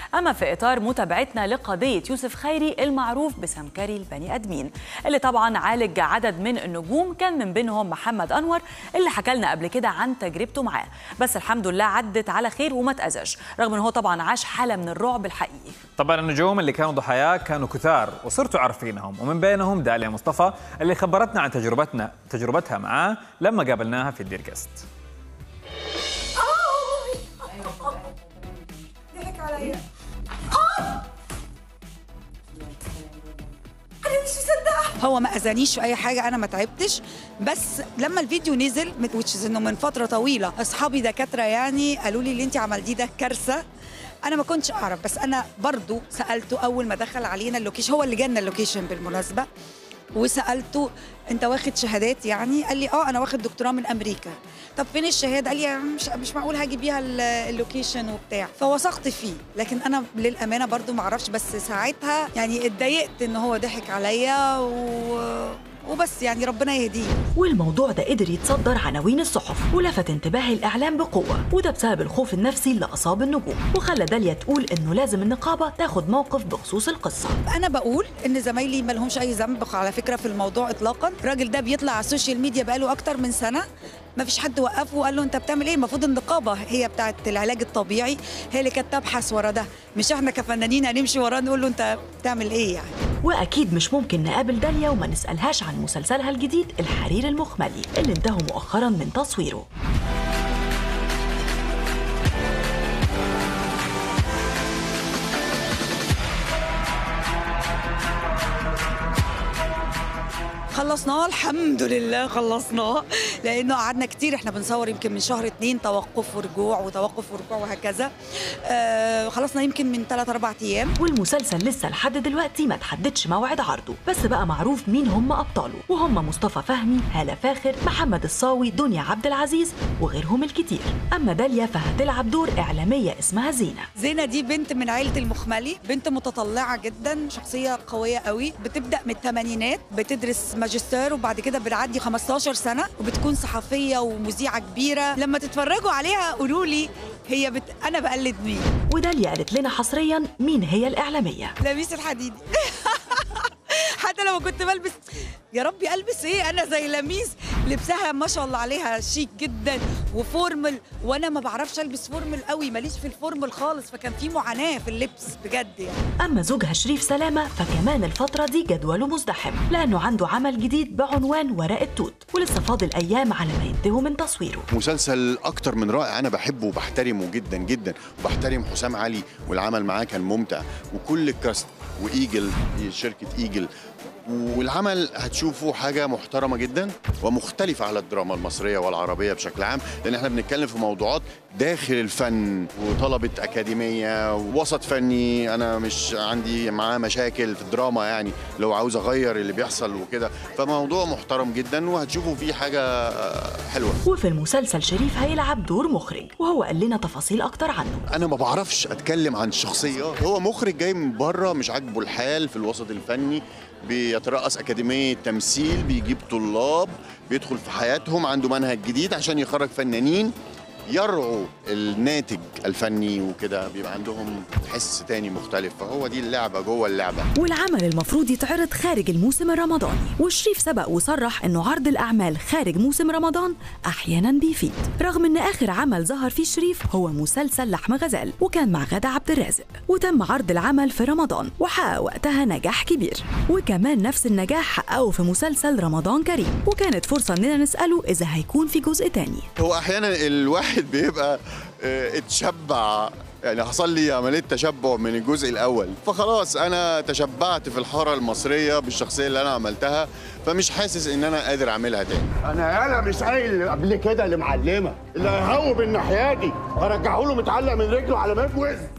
أما في إطار متابعتنا لقضية يوسف خيري المعروف بسمكري البني آدمين اللي طبعا عالج عدد من النجوم كان من بينهم محمد أنور اللي حكى لنا قبل كده عن تجربته معاه بس الحمد لله عدت على خير وما تأذاش رغم ان هو طبعا عاش حالة من الرعب الحقيقي طبعا النجوم اللي كانوا ضحاياه كانوا كثار وصرتوا عارفينهم ومن بينهم داليا مصطفى اللي خبرتنا عن تجربتنا تجربتها معاه لما قابلناها في الدير جاست ضحك عليا انا مش مصدقه هو ما اذانيش في اي حاجه انا ما تعبتش بس لما الفيديو نزل which انه من فتره طويله اصحابي دكاتره يعني قالوا لي اللي انت عملتيه ده كارثه انا ما كنتش اعرف بس انا برضو سالته اول ما دخل علينا اللوكيشن هو اللي جالنا اللوكيشن بالمناسبه وسالته انت واخد شهادات يعني قال لي اه انا واخد دكتوراه من امريكا طب فين الشهاده قال لي مش مش معقول هاجي بيها ال- اللوكيشن وبتاع فوثقت فيه لكن انا للامانه برضو ما اعرفش بس ساعتها يعني اتضايقت ان هو ضحك عليا و... وبس يعني ربنا يهديه والموضوع ده قدر يتصدر عناوين الصحف ولفت انتباه الإعلام بقوة وده بسبب الخوف النفسي اللي أصاب النجوم وخلى داليا تقول إنه لازم النقابة تاخد موقف بخصوص القصة انا بقول ان زمايلي ما لهمش اي ذنب على فكره في الموضوع اطلاقا الراجل ده بيطلع على السوشيال ميديا بقاله اكتر من سنه ما فيش حد وقفه وقال له انت بتعمل ايه المفروض النقابه هي بتاعه العلاج الطبيعي هي اللي كانت تبحث ورا ده مش احنا كفنانين هنمشي وراه نقول له انت بتعمل ايه يعني وأكيد مش ممكن نقابل داليا وما نسألهاش عن مسلسلها الجديد الحرير المخملي اللي انتهوا مؤخرا من تصويره خلصناه الحمد لله خلصناه لانه قعدنا كتير احنا بنصور يمكن من شهر اتنين توقف ورجوع وتوقف ورجوع وهكذا آه خلصنا يمكن من 3 4 ايام والمسلسل لسه لحد دلوقتي ما تحددش موعد عرضه بس بقى معروف مين هم أبطاله وهم مصطفى فهمي هالة فاخر محمد الصاوي دنيا عبد العزيز وغيرهم الكتير أما داليا فهتلعب دور إعلامية اسمها زينة زينة دي بنت من عيلة المخملي بنت متطلعة جدا شخصية قوية قوي بتبدأ من الثمانينات بتدرس ماجستير وبعد كده بتعدي 15 سنة وبتكون صحفية ومذيعة كبيرة لما تتفرجوا عليها قولوا لي هي بت... أنا بقلد مين وداليا قالت لنا حصريا مين هي الإعلامية لميس الحديدي حتى لما كنت بلبس يا ربي البس ايه انا زي لميس لبسها ما شاء الله عليها شيك جدا وفورمال وانا ما بعرفش البس فورمال قوي ماليش في الفورمال خالص فكان في معاناه في اللبس بجد يعني أما زوجها شريف سلامة فكمان الفترة دي جدوله مزدحم لأنه عنده عمل جديد بعنوان ورق التوت ولسه فاضل أيام على ما ينتهوا من تصويره مسلسل اكتر من رائع انا بحبه وبحترمه جدا جدا وبحترم حسام علي والعمل معاه كان ممتع وكل الكاست وايجل شركه ايجل والعمل هتشوفوا حاجة محترمة جدا ومختلفة على الدراما المصرية والعربية بشكل عام لأن احنا بنتكلم في موضوعات داخل الفن وطلبة أكاديمية ووسط فني أنا مش عندي معاه مشاكل في الدراما يعني لو عاوز أغير اللي بيحصل وكده فموضوع محترم جدا وهتشوفوا فيه حاجة حلوة وفي المسلسل شريف هيلعب دور مخرج وهو قال لنا تفاصيل أكتر عنه انا ما بعرفش اتكلم عن الشخصيات هو مخرج جاي من بره مش عاجبه الحال في الوسط الفني بيترأس أكاديمية تمثيل بيجيب طلاب بيدخل في حياتهم عنده منهج جديد عشان يخرج فنانين يرعوا الناتج الفني وكده بيبقى عندهم حس تاني مختلف فهو دي اللعبة جوه اللعبة والعمل المفروض يتعرض خارج الموسم الرمضاني وشريف سبق وصرح انه عرض الاعمال خارج موسم رمضان احيانا بيفيد رغم ان اخر عمل ظهر فيه شريف هو مسلسل لحم غزال وكان مع غادة عبد الرازق وتم عرض العمل في رمضان وحقق وقتها نجاح كبير وكمان نفس النجاح حققه في مسلسل رمضان كريم وكانت فرصة اننا نسأله اذا هيكون في جزء تاني هو أحيانا الواحد بيبقى آه، اتشبع يعني حصل لي عملية تشبع من الجزء الأول فخلاص أنا تشبعت في الحارة المصرية بالشخصية اللي أنا عملتها فمش حاسس إن أنا قادر أعملها تاني انا يالا مش قايل قبل كده لمعلمه اللي هيهوب الناحيه دي هرجعه له متعلق من رجله على مفوز